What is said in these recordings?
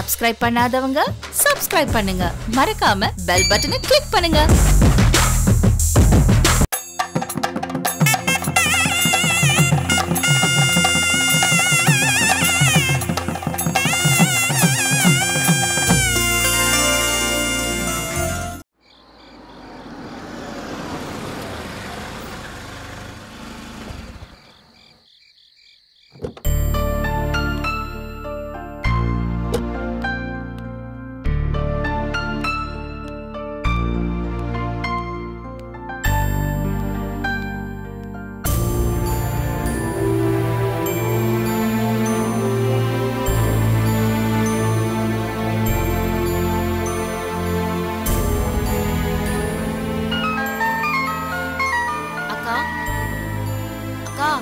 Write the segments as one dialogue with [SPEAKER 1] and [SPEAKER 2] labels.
[SPEAKER 1] Subscribe பண்ணாதவங்க subscribe பண்ணுங்க மறக்காம பெல் பட்டனை கிளிக் பண்ணுங்க
[SPEAKER 2] அக்கா அக்கா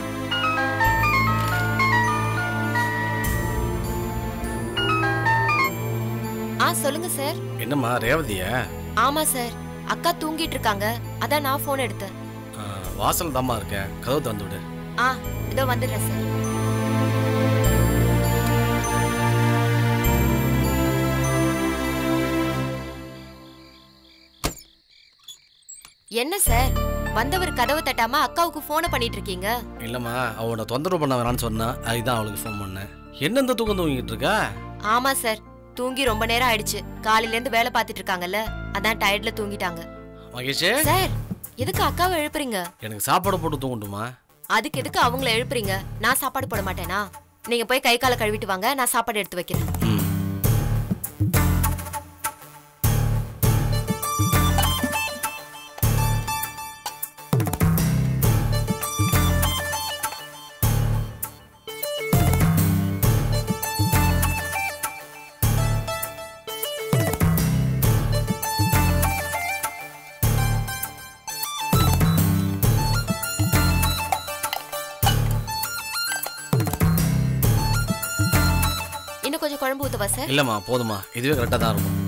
[SPEAKER 2] ஆ சொல்லுங்க சார்
[SPEAKER 3] என்னம்மா ரேவதியா
[SPEAKER 2] ஆமா சார் அக்கா தூங்கிட்டு இருக்காங்க அதான் நான் போன் எடுத்தேன்
[SPEAKER 3] ஆ, வாசல் தாம்மா இருக்கேன் கதவு திறந்து விடு
[SPEAKER 2] ஆ இதோ வந்துடுறேன் சார் என்ன சார் வந்தவர் கதவை தட்டாம அக்காவுக்கு போனை பண்ணிட்டு இருக்கீங்க
[SPEAKER 3] இல்லைம்மா அவனை தொந்தரவு பண்ண வேணான்னு சொன்னா அதுதான் அவளுக்கு ஃபோன் பண்ணேன் என்ன இந்த தூக்கம் தூங்கிட்டு இருக்கா
[SPEAKER 2] ஆமா சார் தூங்கி ரொம்ப நேரம் ஆயிடுச்சு காலையில இருந்து வேலை பார்த்துட்டு இருக்காங்கல்ல அதான் டயர்ட்ல தூங்கிட்டாங்க
[SPEAKER 3] மகேஷே
[SPEAKER 2] சார் எதுக்கு அக்காவை எழுப்புறீங்க
[SPEAKER 3] எனக்கு சாப்பாடு போட்டு தூங்கட்டுமா
[SPEAKER 2] அதுக்கு எதுக்கு அவங்கள எழுப்புறீங்க நான் சாப்பாடு போட மாட்டேனா நீங்க போய் கை காலை கழுவிட்டு வாங்க நான் சாப்பாடு எடுத்து வைக்கிறேன்
[SPEAKER 3] ம்
[SPEAKER 2] இன்னும் கொஞ்சம் குழம்பு ஊத்தவா சார்
[SPEAKER 3] இல்லைம்மா போதுமா இதுவே கரெக்டாக தான் இருக்கும்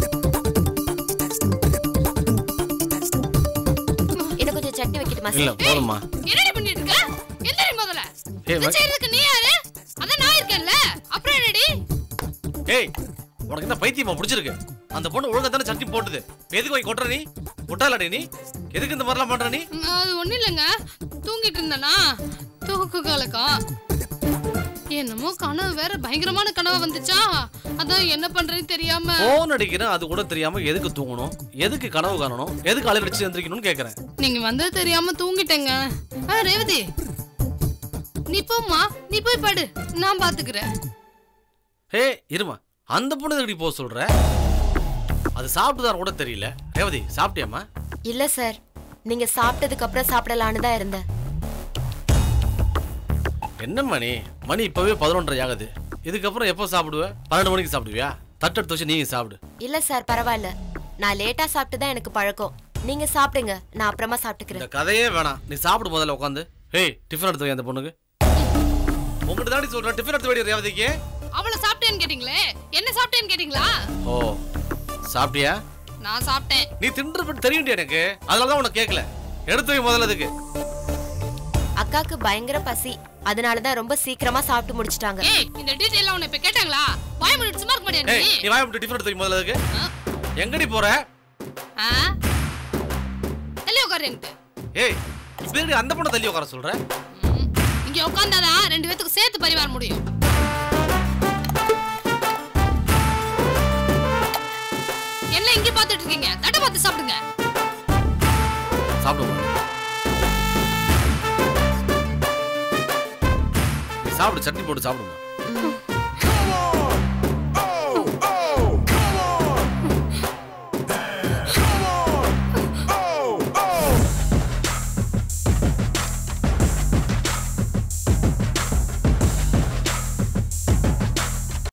[SPEAKER 2] இன்னும் கொஞ்சம் சட்னி வைக்கட்டுமா
[SPEAKER 3] இல்லை
[SPEAKER 2] சார்
[SPEAKER 3] போதும்மா
[SPEAKER 4] என்னடி பண்ணிட்டு இருக்க எந்திரி முதல்ல
[SPEAKER 3] ஏய்
[SPEAKER 4] இதை
[SPEAKER 3] ம-
[SPEAKER 4] செய்யறதுக்கு நீ யாரு அதான் நான் இருக்கேன்ல அப்புறம் என்னடி
[SPEAKER 3] ஏய் உனக்கு என்ன பைத்தியமா பிடிச்சிருக்கு அந்த பொண்ணு ஒழுங்கா தானே சட்னி போட்டுது எதுக்கு போய் கொட்டுற நீ கொட்டாலடி நீ எதுக்கு இந்த மாதிரிலாம் பண்ற நீ
[SPEAKER 4] ம், அது ஒண்ணும் இல்லைங்க தூங்கிட்டு இருந்தேனா தூக்கு கலக்கம் என்னமோ கனவு வேற பயங்கரமான கனவு வந்துச்சா அதான் என்ன பண்றேன்னு தெரியாம
[SPEAKER 3] போன் அடிக்கிறேன் அது கூட தெரியாம எதுக்கு தூங்கணும் எதுக்கு கனவு காணணும் எதுக்கு அலைவடிச்சு எந்திரிக்கணும்னு கேக்குறேன்
[SPEAKER 4] நீங்க வந்தது தெரியாம தூங்கிட்டேங்க ஆ ரேவதி நீ போம்மா நீ போய் படு நான் பாத்துக்கிறேன்
[SPEAKER 3] ஹே இருமா அந்த பொண்ணு எப்படி போக சொல்ற அது சாப்பிட்டுதான் கூட தெரியல ரேவதி சாப்பிட்டியாம்மா
[SPEAKER 2] இல்ல சார் நீங்க சாப்பிட்டதுக்கு அப்புறம் சாப்பிடலான்னு தான் இருந்தேன்
[SPEAKER 3] என்ன மணி மணி இப்பவே பதினொன்றரை ஆகுது இதுக்கப்புறம் எப்போ சாப்பிடுவ பன்னெண்டு மணிக்கு சாப்பிடுவியா தட்டு எடுத்து வச்சு நீங்க சாப்பிடு
[SPEAKER 2] இல்ல சார் பரவாயில்ல நான் லேட்டா சாப்பிட்டு தான் எனக்கு பழக்கம் நீங்க சாப்பிடுங்க நான் அப்புறமா சாப்பிட்டுக்கிறேன்
[SPEAKER 3] இந்த கதையே வேணாம் நீ சாப்பிடு முதல்ல உட்காந்து ஹேய் டிஃபன் எடுத்து வை அந்த பொண்ணுக்கு உங்ககிட்ட தாண்டி சொல்றேன் டிஃபன் எடுத்து வைடி ரேவதிக்கு
[SPEAKER 4] அவளை சாப்பிட்டேன்னு கேட்டீங்களே என்ன சாப்பிட்டேன்னு கேட்டீங்களா
[SPEAKER 3] ஓ சாப்பிட்டியா
[SPEAKER 4] நான் சாப்பிட்டேன்
[SPEAKER 3] நீ தின்று தெரியும்டி எனக்கு அதனால தான் உனக்கு கேட்கல எடுத்து வை முதல்ல அதுக்கு
[SPEAKER 2] அக்காக்கு பயங்கர பசி அதனால தான் ரொம்ப சீக்கிரமா சாப்பிட்டு முடிச்சிட்டாங்க
[SPEAKER 4] ஏய் இந்த டீடைல் உன்னை இப்ப கேட்டாங்களா வாய் மூடிட்டு சும்மா இருக்க மாட்டியா
[SPEAKER 3] ஏய்
[SPEAKER 4] நீ
[SPEAKER 3] நீ வாய் விட்டு டிஃபன் எடுத்து வை முதல்ல அதுக்கு எங்கடி போற
[SPEAKER 4] ஆ? தள்ளி உட்காருன்ட்டு
[SPEAKER 3] ஏய் இப்படி அந்த பொண்ணை தள்ளி உட்கார சொல்ற
[SPEAKER 4] ம். இங்க உட்கார்ந்தாதான் ரெண்டு பேத்துக்கு சேர்த்து பரிமாற முடியும் என்ன இங்க பாத்துட்டு இருக்கீங்க தட்டை பார்த்து சாப்பிடுங்க
[SPEAKER 3] சாப்பிடுவோம் நீ சாப்பிடு சட்னி போட்டு சாப்பிடுமா
[SPEAKER 2] ம்.